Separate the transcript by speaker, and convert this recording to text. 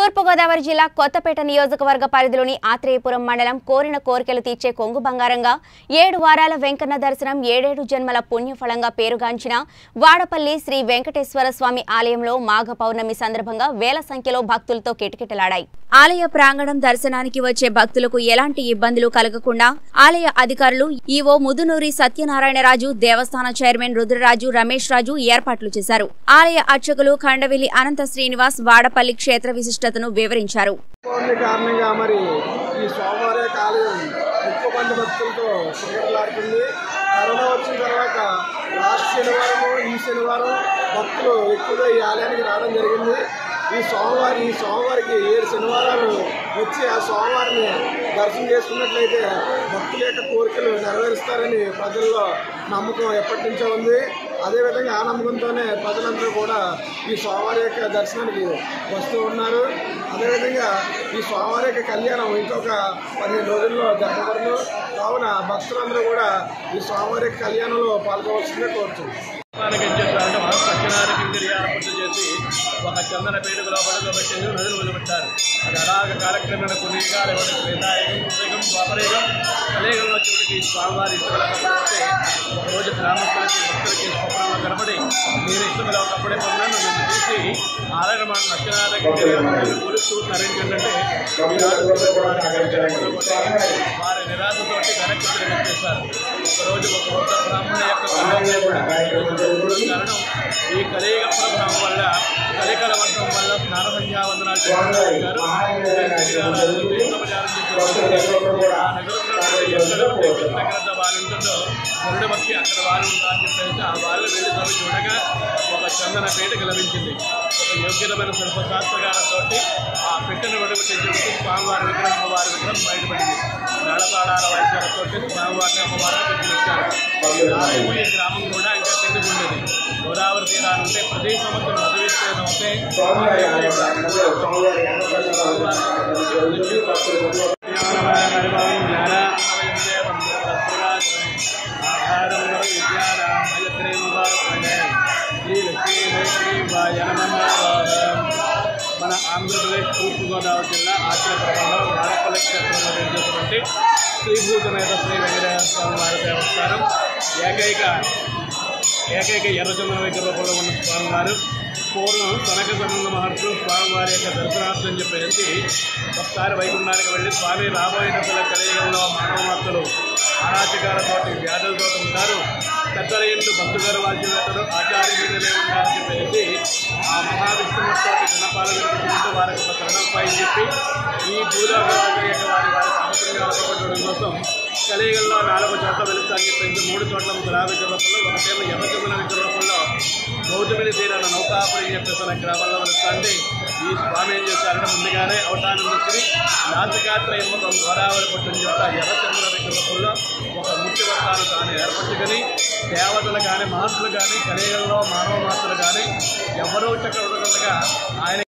Speaker 1: తూర్పుగోదావరి జిల్లా కొత్తపేట నియోజకవర్గ పరిధిలోని ఆత్రేయపురం మండలం కోరిన కోరికలు తీర్చే కొంగు బంగారంగా ఏడు వారాల వెంకన్న దర్శనం ఏడేడు జన్మల పుణ్యఫలంగా పేరుగాంచిన వాడపల్లి శ్రీ వెంకటేశ్వర స్వామి ఆలయంలో మాఘ పౌర్ణమి సందర్భంగా వేల సంఖ్యలో భక్తులతో కిటకిటలాడాయి ఆలయ ప్రాంగణం దర్శనానికి వచ్చే భక్తులకు ఎలాంటి ఇబ్బందులు కలగకుండా ఆలయ అధికారులు ఈవో ముదునూరి సత్యనారాయణరాజు దేవస్థాన చైర్మన్ రుద్రరాజు రమేష్ రాజు ఏర్పాట్లు చేశారు ఆలయ అర్చకులు ఖండవెల్లి అనంత శ్రీనివాస్ వాడపల్లి క్షేత్ర విశిష్టతను వివరించారు
Speaker 2: పౌర్ణమి కారణంగా మరి ఈ సోమవారం ఆలయం ఎక్కువ మంది భక్తులతో సిగరెట్లాడుతుంది కరోనా వచ్చిన తర్వాత లాస్ట్ శనివారం ఈ శనివారం భక్తులు ఎక్కువగా ఈ ఆలయానికి రావడం జరిగింది ఈ సోమవారం ఈ సోమవారికి ఏడు శనివారాలు వచ్చి ఆ సోమవారిని దర్శనం చేసుకున్నట్లయితే భక్తుల యొక్క కోరికలు నెరవేరుస్తారని ప్రజల్లో నమ్మకం ఎప్పటి నుంచో ఉంది అదేవిధంగా ఆ నమ్మకంతోనే ప్రజలందరూ కూడా ఈ సోమవారి యొక్క దర్శనానికి వస్తూ ఉన్నారు అదేవిధంగా ఈ సోమవారి యొక్క కళ్యాణం ఇంకొక పదిహేను రోజుల్లో జరగబడును కావున భక్తులందరూ కూడా ఈ సోమవారి యొక్క కళ్యాణంలో పాల్గొవలసిందిగా కోరుతున్నాం
Speaker 3: అంటే వారు సత్యనారాయణ కిందిరి ఏర్పాటు చేసి ఒక చందన పీఠకు లోపల పెట్టి నదులు వదిలిపెట్టారు అది అలాగ కాలక్రమేణ కొన్ని యుగాలు త్రేతాయుగం కృతయుగం ద్వాపరయుగం కలియుగంలో చివరికి స్వామివారి ఇష్టమైతే ఒకరోజు గ్రామస్తులకి భక్తులకి స్వప్నంలో కనబడి మీరు ఇష్టమైన ఒకప్పుడే పొందాను నన్ను తీసి ఆలయ మన సత్యనారాయణ కిందిరి ఏర్పాటు కొలుస్తూ తరించంటే వారి నిరాశతోటి వెనక్కి తిరిగి చేశారు ఒకరోజు ఒక వృద్ధ బ్రాహ్మణ యొక్క కళ్యాణం కారణం ఈ కలియుగ ప్రభావం వల్ల కలికల వర్గం వల్ల స్నాన సంధ్యావందనాలు చేస్తున్నారు ఆ నగరంలో ఎక్కడ ఉంటే కృష్ణగ్రంథ వారు ఉంటుందో గరుడ భక్తి అక్కడ వారు ఉంటారని చెప్పేసి ఆ వాళ్ళు వెళ్ళి తవ్వి చూడగా ఒక చందన పీటకు లభించింది ఒక యోగ్యతమైన శిల్పశాస్త్రకారంతో ఆ పెట్టెను విడగొట్టించి స్వామివారి విగ్రహం అమ్మవారి విగ్రహం బయటపడింది మేళతాళాల వైద్యాలతో స్వామివారిని అమ్మవారిని పెట్టించారు ఈ ఆలయము ఈ గ్రామం కూడా ఇంకా కిందకు ఉండేది గోదావరి తీరాలు ఉంటే ప్రతి సంవత్సరం నది విస్తీర్ణం అవుతే మన ఆంధ్రప్రదేశ్ తూర్పుగోదావరి జిల్లా ఆశ్రయపురంలో వాడపల్లి క్షేత్రంలో జరిగినటువంటి శ్రీభూతమేత శ్రీ వెంకటేశ్వర స్వామి వారి దేవస్థానం ఏకైక ఏకైక ఎర్రచందన విగ్రహ రూపంలో ఉన్న స్వామివారు పూర్వం కనక సంబంధ మహర్షులు స్వామివారి యొక్క దర్శనార్థం చెప్పేసి ఒకసారి వైకుంఠానికి వెళ్ళి స్వామి రాబోయే దశల కలియుగంలో మానవ మాత్రలు అరాచకాలతోటి వ్యాధులతో ఉంటారు పెద్దల ఇంటూ బంధుగారు వాద్యవేత్తలు ఆచార్యులే ఉంటారని చెప్పేసి ఆ మహావిష్ణుమూర్తి విన్నపాలు వినిపించుకుంటూ వారికి ఒక శరణంపై చెప్పి ఈ భూలోకవాసి యొక్క వారి వారి సంవత్సరంగా అలపడడం కోసం కలియుగంలో నాలుగు చోట్ల వెలుస్తారని చెప్పేసి మూడు చోట్ల గులాబీ రూపంలో ఒకటేమో ఎర్రచందన విగ్రహ రూపంలో గౌతమిని తీరాన నౌకాపురి చెప్పేసి అనే గ్రామంలో వెలుస్తుంది ఈ స్వామి ఏం చేశారంటే ముందుగానే అవతారం నుంచి నాసికాత్ర ఎమ్మకం గోదావరి పట్టిన యొక్క ఎర్రచంద్ర విగ్రహ రూపంలో ఒక ముఖ్య వర్గాలు తాను ఏర్పరచుకొని దేవతలు కానీ మహర్షులు కానీ కలియుగంలో మానవ మాత్రులు కానీ ఎవరూ చక్కగా ఆయన